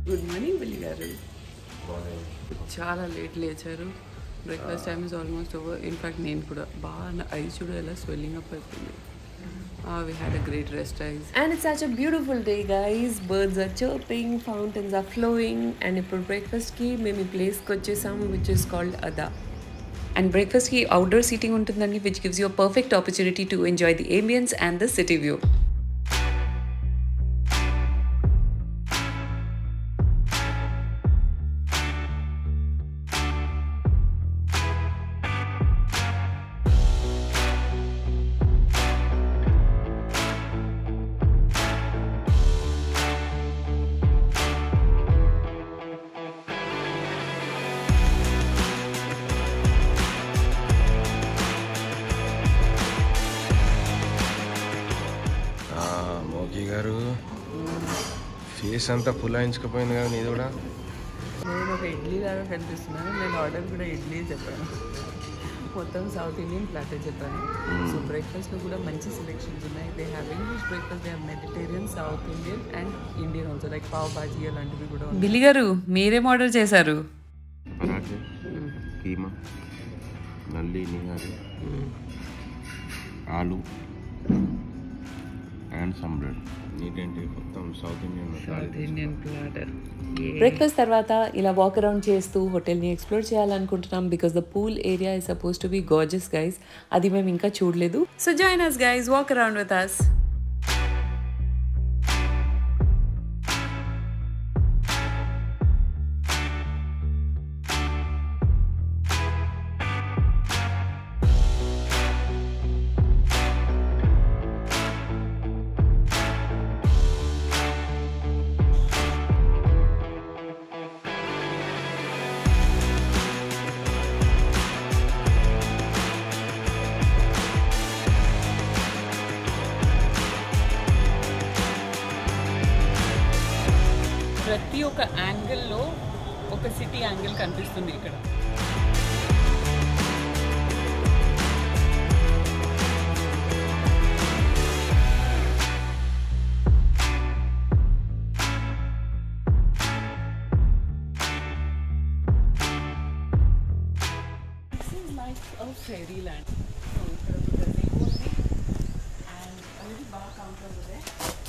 Good morning బిల్లి గారు చాలా లేట్ లేచారు breakfast time is almost over in fact నేను కూడా బాగా ఐస్ చూడ ఎలా స్వెల్లింగ్ అప్ అవుతుంది we had a great rest eyes And it's such a beautiful day, guys. Birds are chirping, fountains are flowing, and ఇప్పుడు బ్రేక్ఫాస్ట్కి మేము ఈ ప్లేస్కి వచ్చేసాము which is called Adaa and బ్రేక్ఫాస్ట్కి అవుట్డోర్ సీటింగ్ ఉంటుందండి which gives you perfect opportunity to enjoy the ambience and the city view ఆ, మోకీ గారు ఫేస్ అంతా పులాయించుకుపోయింది కదా నీది కూడా నేను ఒక ఇడ్లీ లాగా కనిపిస్తున్నాను నేను ఆర్డర్ కూడా ఇడ్లీ చెప్పాను మొత్తం సౌత్ ఇండియన్ ప్లాటర్ చెప్పాను సో బ్రేక్ఫాస్ట్లో కూడా మంచి సెలెక్షన్స్ ఉన్నాయి they have English breakfast they have Mediterranean south Indian and Indian also like pav bhaji అలాంటివి కూడా ఉన్నాయి బిల్లి గారు మీరేం ఆర్డర్ చేశారు పరాఠే కీమా నల్లి నిహారి ఆలు అండ్ సమ్ బ్రెడ్ నీకేంటి మొత్తం south Indian south Indian platter breakfast తర్వాత ఇలా వాక్ అరౌండ్ చేస్తూ హోటల్ని ఎక్స్ప్లోర్ చేయాలనుకుంటున్నాం because the pool area is suppose to be gorgeous guys అది మేము ఇంకా చూడలేదు so join us guys walk around with us ప్రతి ఒక్క యాంగిల్లో ఒక సిటీ యాంగిల్ కనిపిస్తుంది ఇక్కడ This is like a fairy land. So ఇక్కడ ఒక gazebo ఉంది and already bar counter ఉంది.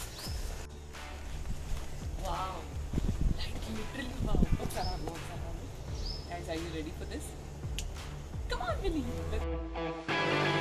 Wow. Like literally wow. ఒకసారి ఆగు, ఒకసారి ఆగు. Guys, are you ready for this? Come on, Billy. Let's-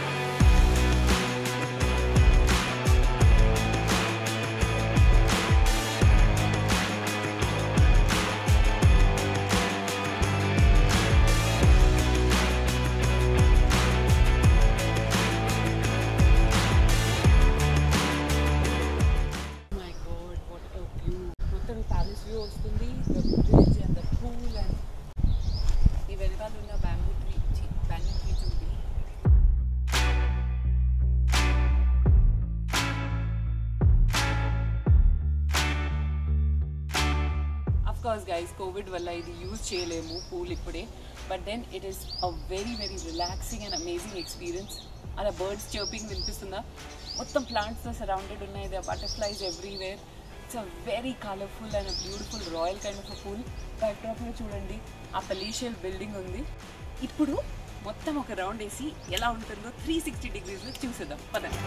my god what a view మొత్తం palace view వస్తుంది the bridge and the pool and ఈ వెనకాల ఉన్న బ్యాంబూ ట్రీ బ్యాంబూ ట్రీ చూడండి అఫ్ కోర్స్ గైస్ కోవిడ్ వల్ల ఇది use చేయలేము pool ఇప్పుడే but then it is a very very relaxing and amazing experience అలా బర్డ్స్ చర్పింగ్ వినిపిస్తుందా మొత్తం ప్లాంట్స్తో సరౌండెడ్ ఉన్నాయి the butterflies everywhere it's a very colourful and beautiful royal kind of a pool బ్యాక్డ్రాప్లో చూడండి ఆ పలీషియల్ బిల్డింగ్ ఉంది ఇప్పుడు మొత్తం ఒక రౌండ్ వేసి ఎలా ఉంటుందో త్రీ సిక్స్టీ డిగ్రీస్లో చూసేద్దాం పదండి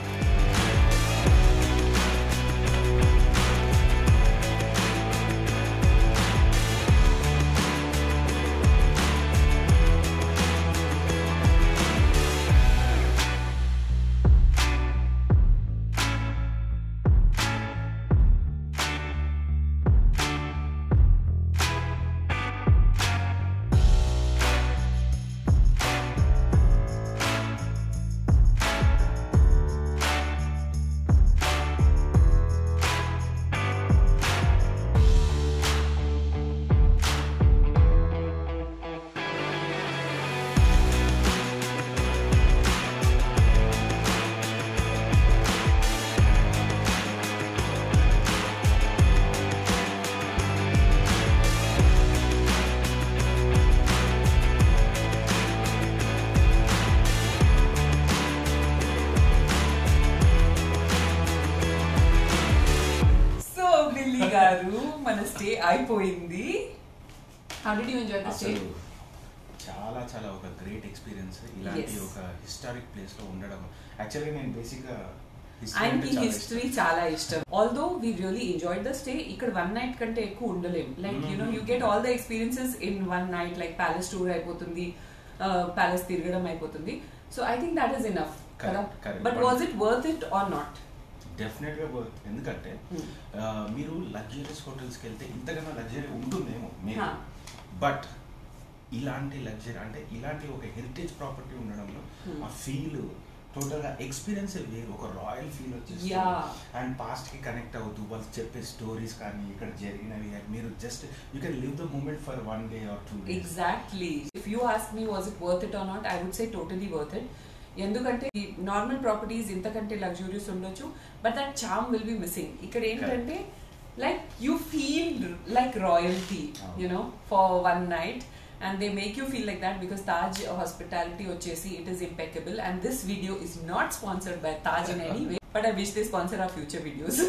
స్టే అయిపోయింది how did you enjoy the stay అసలు చాలా చాలా ఒక గ్రేట్ ఎక్స్పీరియన్స్ ఇలాంటి Yes. ఒక హిస్టారిక్ ప్లేస్ లో ఉండడం యాక్చువల్గా నేను బేసిక్ గా ఆయనకి హిస్టరీ చాలా ఇష్టం although we really enjoy the stay ఇక్కడ వన్ నైట్ కంటే ఎక్కువ ఉండలేం like you know you get all the experiences in one night like palace tour అయిపోతుంది ప్యాలెస్ తిరగడం అయిపోతుంది so I think that is enough కదా Correct, correct. But was it worth it or not definite గా worth. ఎందుకంటే Hmm. ఆ, మీరు luxuries hotels కి వెళ్తే ఇంతకన్నా లగ్జరీ ఉంటుందేమో మీరు Huh. బట్ ఇలాంటి లగ్జరీ అంటే ఇలాంటి ఒక హెరిటేజ్ ప్రాపర్టీ ఉండడంలో Hmm. ఆ ఫీల్ టోటల్ గా ఎక్స్పీరియన్స్ వేరు ఒక రాయల్ ఫీల్ వచ్చేసి Yeah. అండ్ పాస్ట్ కి కనెక్ట్ అవుతూ వాళ్ళు చెప్పే స్టోరీస్ కానీ ఇక్కడ జరిగినవి మీరు just you can live the moment for one day or two days exactly if you ask me was it worth it or not I would say totally worth it ఎందుకంటే ఈ normal properties ఇంతకంటే luxurious ఉండొచ్చు but that charm will be missing ఇక్కడ ఏంటంటే like you feel like royalty you know for one night and they make you feel like that because Taj hospitality వచ్చేసి it is impeccable and this video is not sponsored by Taj in any way but I wish they sponsor our future videos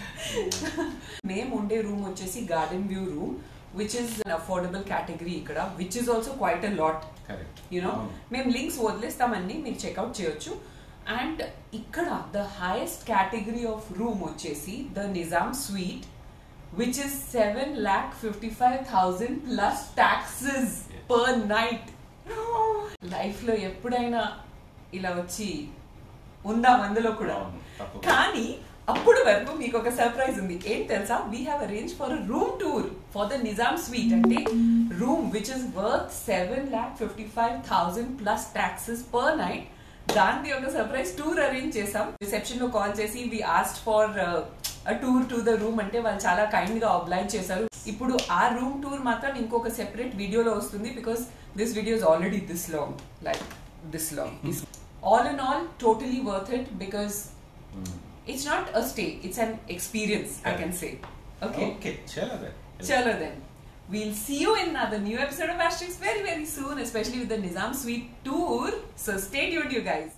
మేము ఉండే room వచ్చేసి garden view room which is affordable category ఇక్కడ which is also quite a lot correct you know మేము links వదిలేస్తామని మీరు check out చేయొచ్చు and ఇక్కడ the highest category of room వచ్చేసి the Nizam suite which is seven lakh fifty five thousand plus taxes per night life లో ఎప్పుడైనా ఇలా వచ్చి ఉందాం అందులో కూడా అవును, తప్పకుండా. కానీ అప్పుడు వరకు మీకు ఒక సర్ప్రైజ్ ఉంది ఏం తెలుసా we have arrange for room tour for the Nizam suite అంటే room which is worth seven lakh fifty five thousand plus taxes per night దానికి ఒక సర్ప్రైజ్ టూర్ అరేంజ్ చేసాం రిసెప్షన్ లో కాల్ చేసి we asked for tour to the room అంటే వాళ్ళు చాలా kind గా అబ్లైజ్ చేశారు ఇప్పుడు ఆ రూమ్ టూర్ మాత్రం ఇంకొక సెపరేట్ వీడియోలో వస్తుంది because this video is already this long like this long all in all totally worth it because it's not a stay it's an experience i can say okay okay చలో then. chalo then we'll see you in another new episode of Asterix very very soon especially with the nizam suite tour so stay tuned you guys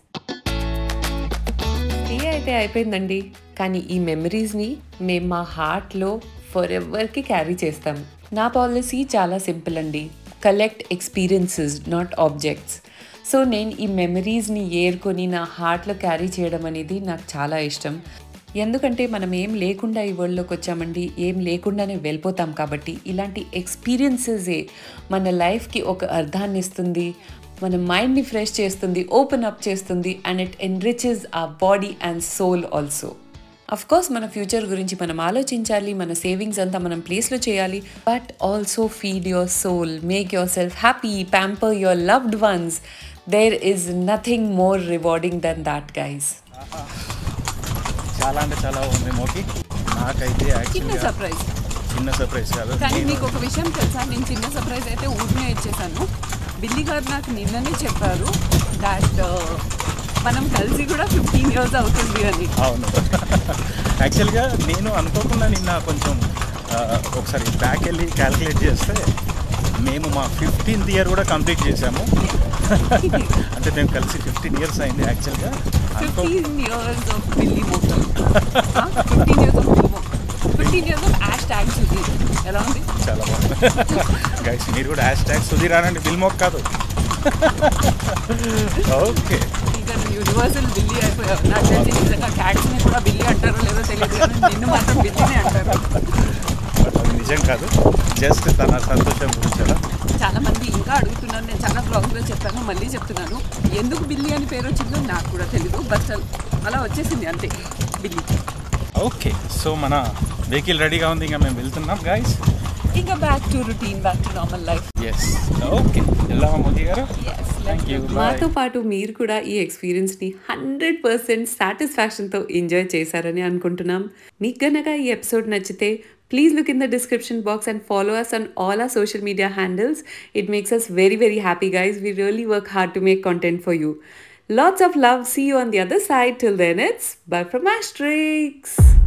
stay అయితే అయిపోయిందండి కానీ ఈ మెమరీస్ని మేము మా హార్ట్లో for ఎవర్కి carry చేస్తాం నా పాలసీ చాలా సింపుల్ అండి collect experiences not objects so నేను ఈ మెమరీస్ని ఏరుకొని నా హార్ట్లో క్యారీ చేయడం అనేది నాకు చాలా ఇష్టం ఎందుకంటే మనం ఏం లేకుండా ఈ వరల్డ్లోకి వచ్చామండి ఏం లేకుండానే వెళ్ళిపోతాం కాబట్టి ఇలాంటి ఎక్స్పీరియన్సెసే మన లైఫ్కి ఒక అర్థాన్ని ఇస్తుంది మన మైండ్ని ఫ్రెష్ చేస్తుంది ఓపెన్ అప్ చేస్తుంది and it enriches a body and soul also of course మన ఫ్యూచర్ గురించి మనం ఆలోచించాలి మన సేవింగ్స్ అంతా మనం ప్లేస్లో చేయాలి but also feed your soul make yourself happy pamper your loved ones there is nothing more rewarding than that guys చాలా అంటే చాలా ఉంది మోకి నాకైతే చిన్న యాక్చువల్గా సర్ప్రైజ్ చిన్న సర్ప్రైజ్ కాదు కానీ నేను- మీకు ఒక విషయం తెలుసా నేను చిన్న సర్ప్రైజ్ అయితే ఊరినే ఇచ్చేసాను బిల్లి గారు నాకు నిన్ననే చెప్పారు దాట్ మనం కలిసి కూడా ఫిఫ్టీన్ ఇయర్స్ అవుతుంది అని అవును యాక్చువల్గా నేను అనుకోకుండా నిన్న కొంచెం ఆ, ఒకసారి బ్యాక్ వెళ్ళి క్యాలిక్యులేట్ చేస్తే మేము మా ఫిఫ్టీన్త్ ఇయర్ కూడా కంప్లీట్ చేసాము అంటే మేము కలిసి ఫిఫ్టీన్ ఇయర్స్ అయింది యాక్చువల్గా అనుకో fifteen years of Billy Mokal fifteen years of Billy fifteen years of hash tag చూసి ఎలా ఉంది చాలా బాగుంది గైస్ మీరు కూడా హ్యాష్ ట్యాగ్ సుధీర్ అనండి బిల్ మోక్ కాదు ఓకే ఇక యూనివర్సల్ బిల్లి అయిపోయావు నాకు తెలిసి నిజంగా క్యాట్స్ని కూడా బిల్లి అంటారో లేదో తెలియదు కానీ నిన్ను మాత్రం బిల్లినే అంటారు బట్ అది నిజం కాదు జస్ట్ తన సంతోషం గురించి అలా చాలా మంది ఇంకా అడుగుతున్నారు నేను చాలా బ్లాగ్లో చెప్పాను మళ్ళీ చెప్తున్నాను ఎందుకు బిల్లి అని పేరు వచ్చిందో నాకు కూడా తెలీదు బట్ అలా వచ్చేసింది అంతే బిల్లి ఓకే సో మన వెహికల్ రెడీగా ఉంది ఇంకా మేము వెళ్తున్నాం గైస్ ఇంకా back to routine back to normal life yes okay వెళ్దామా మోదీ గారు థ్యాంక్ యూ మాతో పాటు మీరు కూడా ఈ ఎక్స్పీరియన్స్ని హండ్రెడ్ పర్సెంట్ సాటిస్ఫాక్షన్తో ఎంజాయ్ చేశారని అనుకుంటున్నాం మీకు గనక ఈ ఎపిసోడ్ నచ్చితే please look in the description box and follow us on all our social media handles it makes us very very happy guys we really work hard to make content for you Lots of love. See you on the other side. Till then, it's bye from Asterix.